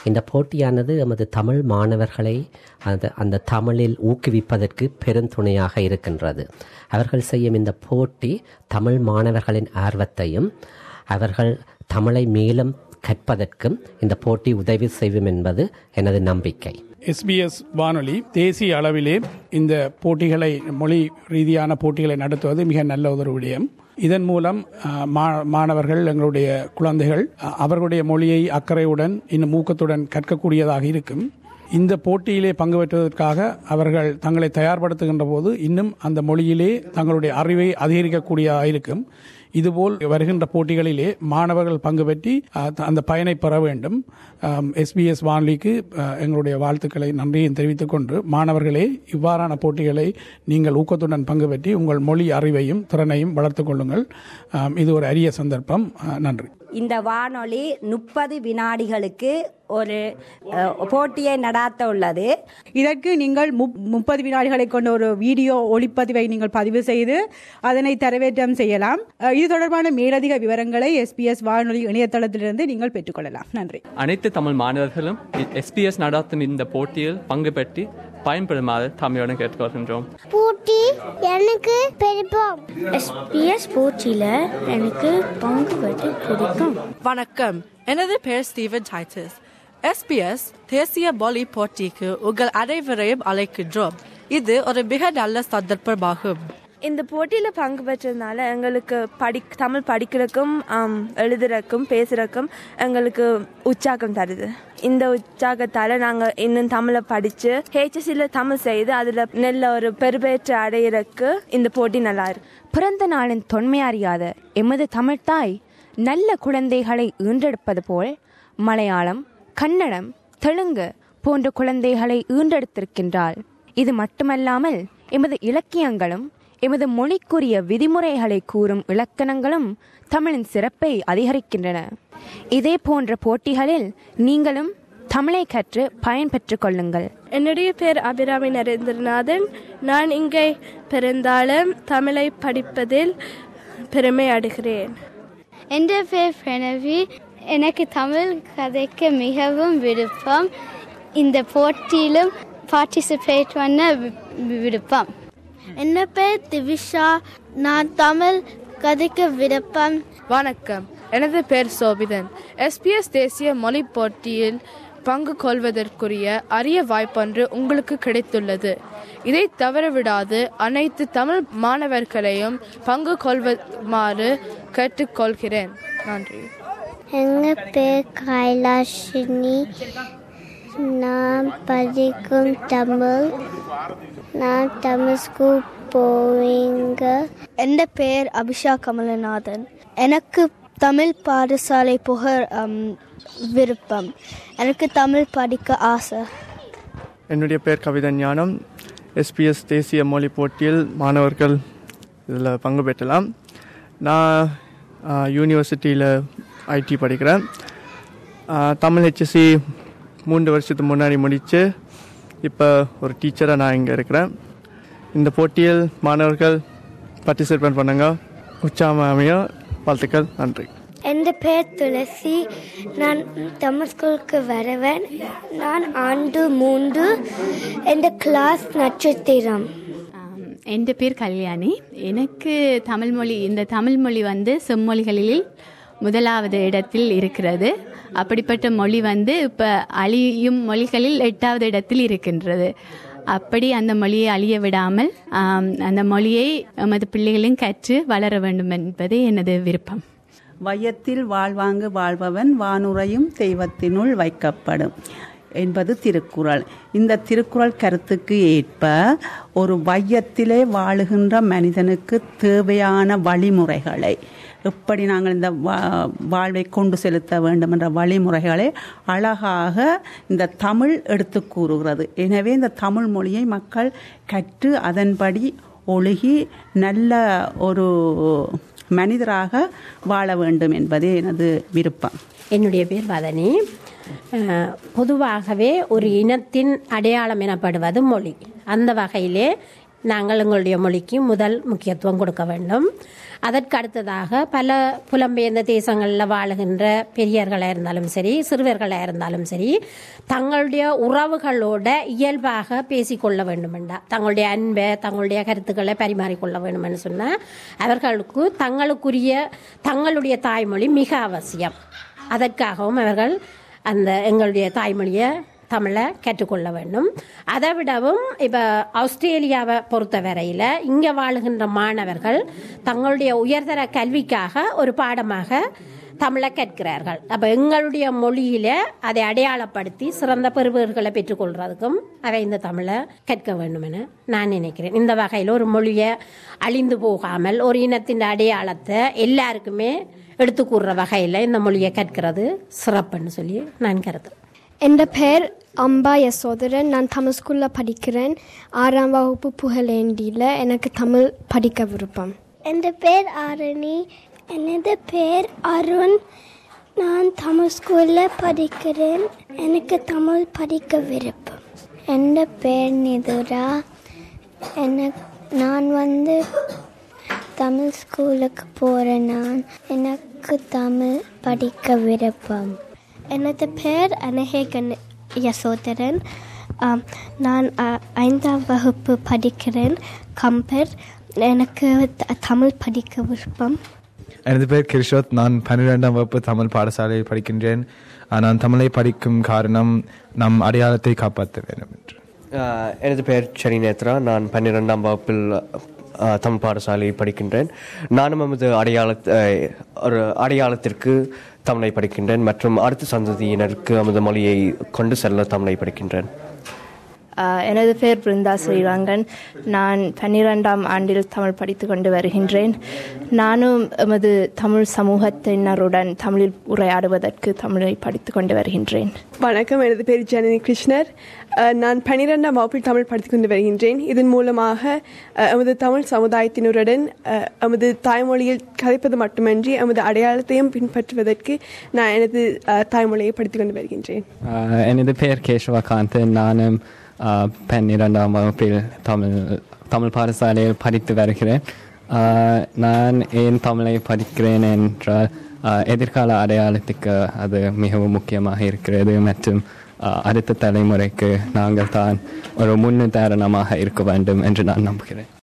இந்த போட்டியானது எமது தமிழ் மாணவர்களை அந்த அந்த தமிழில் ஊக்குவிப்பதற்கு பெருந்துணையாக இருக்கின்றது அவர்கள் செய்யும் இந்த போட்டி தமிழ் மாணவர்களின் ஆர்வத்தையும் அவர்கள் தமிழை மேலும் கற்பதற்கும் இந்த போட்டி உதவி செய்யும் என்பது எனது நம்பிக்கை எஸ்பிஎஸ் வானொலி தேசிய அளவிலே இந்த போட்டிகளை மொழி ரீதியான போட்டிகளை நடத்துவது மிக நல்ல ஒரு விடயம் இதன் மூலம் அஹ், மா- மாணவர்கள் எங்களுடைய குழந்தைகள் அஹ், அவர்களுடைய மொழியை அக்கறையுடன் இன்னும் ஊக்கத்துடன் கற்கக்கூடியதாக இருக்கும் இந்த போட்டியிலே பங்கு பெற்றுவதற்காக அவர்கள் தங்களை தயார்படுத்துகின்ற போது இன்னும் அந்த மொழியிலே தங்களுடைய அறிவை அதிகரிக்கக்கூடியதாக இருக்கும் இதுபோல் வருகின்ற போட்டிகளிலே மாணவர்கள் பங்கு பெற்றி அஹ், அந்த பயனை பெற வேண்டும் எஸ்பிஎஸ் வானொலிக்கு அஹ், எங்களுடைய வாழ்த்துக்களை நன்றியும் தெரிவித்துக் கொண்டு மாணவர்களே இவ்வாறான போட்டிகளை நீங்கள் ஊக்கத்துடன் பங்கு பெற்றி உங்கள் மொழி அறிவையும் திறனையும் வளர்த்துக் கொள்ளுங்கள் அஹ், இது ஒரு அரிய சந்தர்ப்பம் அஹ், நன்றி இந்த வானொலி முப்பது வினாடிகளுக்கு ஒரு அஹ், போட்டியை நடாத்த உள்ளது இதற்கு நீங்கள் முப்- முப்பது வினாடிகளை கொண்ட ஒரு வீடியோ ஒளிப்பதிவை நீங்கள் பதிவு செய்து அதனை தரவேற்றம் செய்யலாம் அஹ், இது தொடர்பான மேலதிக விவரங்களை எஸ்பிஎஸ் வானொலி இணையதளத்திலிருந்து நீங்கள் பெற்றுக்கொள்ளலாம் நன்றி அனைத்து தமிழ் மாணவர்களும் எஸ்பிஎஸ் நடாத்தும் இந்த போட்டியில் பங்கு பெற்றி பயன்பெறுமாறு தமிழுடன் கேட்டுக்கொள்கின்றோம் பூட்டி எனக்கு பெருப்பம் எஸ்பிஎஸ் பூச்சியில எனக்கு பங்கு பெற்று பிடிக்கும் வணக்கம் எனது பெயர் ஸ்டீவன் டைட்டஸ் எஸ்பிஎஸ் தேசிய பாலி போட்டிக்கு உங்கள் அனைவரையும் அழைக்கின்றோம் இது ஒரு மிக நல்ல சந்தர்ப்பமாகும் இந்த போட்டியில் பங்கு பெற்றதுனால எங்களுக்கு படி தமிழ் படிக்கிறதுக்கும் ஆம், எழுதுறதுக்கும் பேசுறதுக்கும் எங்களுக்கு உற்சாகம் தருது இந்த உற்சாகத்தால் நாங்கள் இன்னும் தமிழை படித்து ஹேச்சஸில் தமிழ் செய்து அதில் நல்ல ஒரு பெருபேற்று அடையிறதுக்கு இந்த போட்டி நல்லா இருக்கு பிறந்த நாளின் தொன்மை அறியாத எமது தமிழ்த்தாய் நல்ல குழந்தைகளை ஈன்றெடுப்பது போல் மலையாளம் கன்னடம் தெலுங்கு போன்ற குழந்தைகளை ஈன்றெடுத்திருக்கின்றாள் இது மட்டுமல்லாமல் எமது இலக்கியங்களும் எமது மொழிக்குரிய விதிமுறைகளை கூறும் இலக்கணங்களும் தமிழின் சிறப்பை அதிகரிக்கின்றன இதே போன்ற போட்டிகளில் நீங்களும் தமிழை கற்று பயன் பெற்றுக் கொள்ளுங்கள் என்னுடைய பேர் அபிராமி நரேந்திரநாதன் நான் இங்கே பிறந்தாலும் தமிழை படிப்பதில் பெருமை அடைகிறேன் என் பேர் பிரணவி எனக்கு தமிழ் கதைக்க மிகவும் விருப்பம் இந்த போட்டியிலும் பார்ட்டிசிபேட் பண்ண வி- விருப்பம் என்ன பேர் திவிஷா நான் தமிழ் கதைக்க விருப்பம் வணக்கம் எனது பேர் சோபிதன் எஸ்பிஎஸ் தேசிய மொழி போட்டியில் பங்கு கொள்வதற்குரிய அரிய வாய்ப்பொன்று உங்களுக்கு கிடைத்துள்ளது இதை தவறவிடாது அனைத்து தமிழ் மாணவர்களையும் பங்கு கொள்வமாறு கேட்டுக்கொள்கிறேன் நன்றி எங்க பேர் கைலாஷினி நான் படிக்கும் தமிழ் நான் தமிழ் ஸ்கூல் போவீங்க என் பேர் அபிஷா கமலநாதன் எனக்கு தமிழ் பாடசாலை போக um, விருப்பம் எனக்கு தமிழ் படிக்க ஆசை என்னுடைய பேர் கவிதா ஞானம் எஸ்பிஎஸ் தேசிய மொழி போட்டியில் மாணவர்கள் இதில் பங்கு பெற்றலாம் நான் யூனிவர்சிட்டியில் ஐடி படிக்கிறேன் ஆ, தமிழ் ஹெச்எஸ்சி மூன்று வருஷத்துக்கு முன்னாடி முடித்து இப்போ ஒரு டீச்சராக நான் இங்கே இருக்கிறேன் இந்த போட்டியில் மாணவர்கள் பார்ட்டிசிபேட் பண்ணுங்க உற்சாகமையும் வாழ்த்துக்கள் நன்றி என் பேர் துளசி நான் தமிழ் ஸ்கூலுக்கு வருவேன் நான் ஆண்டு மூன்று என் கிளாஸ் நட்சத்திரம் என் பேர் கல்யாணி எனக்கு தமிழ் மொழி இந்த தமிழ் மொழி வந்து செம்மொழிகளில் முதலாவது இடத்தில் இருக்கிறது அப்படிப்பட்ட மொழி வந்து இப்போ அழியும் மொழிகளில் எட்டாவது இடத்தில் இருக்கின்றது அப்படி அந்த மொழியை அழிய விடாமல் ஆம், அந்த மொழியை எமது பிள்ளைகளும் கற்று வளர வேண்டும் என்பதே எனது விருப்பம் வையத்தில் வாழ்வாங்கு வாழ்பவன் வானுரையும் தெய்வத்தினுள் வைக்கப்படும் என்பது திருக்குறள் இந்த திருக்குறள் கருத்துக்கு ஏற்ப ஒரு வையத்திலே வாழுகின்ற மனிதனுக்கு தேவையான வழிமுறைகளை எப்படி நாங்கள் இந்த வா- வாழ்வை கொண்டு செலுத்த வேண்டும் என்ற வழிமுறைகளை அழகாக இந்த தமிழ் எடுத்து கூறுகிறது எனவே இந்த தமிழ் மொழியை மக்கள் கற்று அதன்படி ஒழுகி நல்ல ஒரு மனிதராக வாழ வேண்டும் என்பதே எனது விருப்பம் என்னுடைய பேர் வதனி அஹ், பொதுவாகவே ஒரு இனத்தின் அடையாளம் எனப்படுவது மொழி அந்த வகையிலே நாங்கள் எங்களுடைய மொழிக்கு முதல் முக்கியத்துவம் கொடுக்க வேண்டும் அதற்கு அடுத்ததாக பல புலம்பெயர்ந்த தேசங்களில் வாழுகின்ற பெரியர்களாக இருந்தாலும் சரி சிறுவர்களாக இருந்தாலும் சரி தங்களுடைய உறவுகளோட இயல்பாக பேசிக்கொள்ள வேண்டுமெண்டா தங்களுடைய அன்பை தங்களுடைய கருத்துக்களை பரிமாறிக்கொள்ள வேண்டுமென்னு சொன்னால் அவர்களுக்கு தங்களுக்குரிய தங்களுடைய தாய்மொழி மிக அவசியம் அதற்காகவும் அவர்கள் அந்த எங்களுடைய தாய்மொழியை தமிழை கற்றுக்கொள்ள வேண்டும் அதை விடவும் இப்போ ஆஸ்திரேலியாவை பொறுத்த வரையில் இங்கே வாழுகின்ற மாணவர்கள் தங்களுடைய உயர்தர கல்விக்காக ஒரு பாடமாக தமிழை கற்கிறார்கள் அப்போ எங்களுடைய மொழியில அதை அடையாளப்படுத்தி சிறந்த பெறுபவர்களை பெற்றுக்கொள்றதுக்கும் அவை இந்த தமிழை கற்க வேண்டும் என நான் நினைக்கிறேன் இந்த வகையில் ஒரு மொழியை அழிந்து போகாமல் ஒரு இனத்தின் அடையாளத்தை எல்லாருக்குமே எடுத்து கூறுற வகையில் இந்த மொழியை கற்கிறது சிறப்புன்னு சொல்லி நான் கருதுறேன் என் பேர் அம்பா யசோதரன் நான் தமிழ் ஸ்கூலில் படிக்கிறேன் ஆறாம் வகுப்பு புகழேண்டியில் எனக்கு தமிழ் படிக்க விருப்பம் என் பேர் ஆரணி எனது பேர் அருண் நான் தமிழ் ஸ்கூலில் படிக்கிறேன் எனக்கு தமிழ் படிக்க விருப்பம் என் பேர் நிதுரா எனக்கு நான் வந்து தமிழ் ஸ்கூலுக்கு போகிறேன் நான் எனக்கு தமிழ் படிக்க விருப்பம் எனது பேர் அனகே கண யசோதரன் ஆம், நான் அ, ஐந்தாம் வகுப்பு படிக்கிறேன் கம்பர் எனக்கு த- தமிழ் படிக்க விருப்பம் எனது பேர் கிருஷோத் நான் பன்னிரெண்டாம் வகுப்பு தமிழ் பாடசாலையில் படிக்கின்றேன் ஆஹ் நான் தமிழை படிக்கும் காரணம் நம் அடையாளத்தை காப்பாற்ற வேண்டும் என்று ஆஹ் எனது பெயர் சரிநேத்ரா நான் பன்னிரெண்டாம் வகுப்பில் ஆஹ், தமிழ் பாடசாலையில் படிக்கின்றேன் நானும் நமது அடையாள ஒரு அடையாளத்திற்கு தமிழை படிக்கின்றேன் மற்றும் அடுத்த சந்ததியினருக்கு நமது மொழியை கொண்டு செல்ல தமிழை படிக்கின்றேன் ஆஹ் எனது பெயர் பிருந்தா ஸ்ரீரங்கன் நான் பன்னிரெண்டாம் ஆண்டில் தமிழ் படித்து கொண்டு வருகின்றேன் நானும் எமது தமிழ் சமூகத்தினருடன் தமிழில் உரையாடுவதற்கு தமிழை படித்து கொண்டு வருகின்றேன் வணக்கம் எனது பேர் ஜனனி கிருஷ்ணர் அஹ், நான் பன்னிரெண்டாம் வகுப்பில் தமிழ் படித்துக் கொண்டு வருகின்றேன் இதன் மூலமாக அஹ், எமது தமிழ் சமுதாயத்தினருடன் அஹ், எமது தாய்மொழியில் கதைப்பது மட்டுமன்றி எமது அடையாளத்தையும் பின்பற்றுவதற்கு நான் எனது அஹ், தாய்மொழியை படித்துக் கொண்டு வருகின்றேன் ஆஹ் எனது பெயர் கேசவகாந்தன் நானும் ஆஹ், பன்னிரெண்டாம் வகுப்பில் தமிழ் தமிழ் பாடசாலையில் படித்து வருகிறேன் ஆஹ், நான் ஏன் தமிழை படிக்கிறேன் என்றால் ஆஹ், எதிர்கால அடையாளத்துக்கு அது மிகவும் முக்கியமாக இருக்கிறது மற்றும் ஆஹ், அடுத்த தலைமுறைக்கு நாங்கள் தான் ஒரு முன்னுதாரணமாக இருக்க வேண்டும் என்று நான் நம்புகிறேன்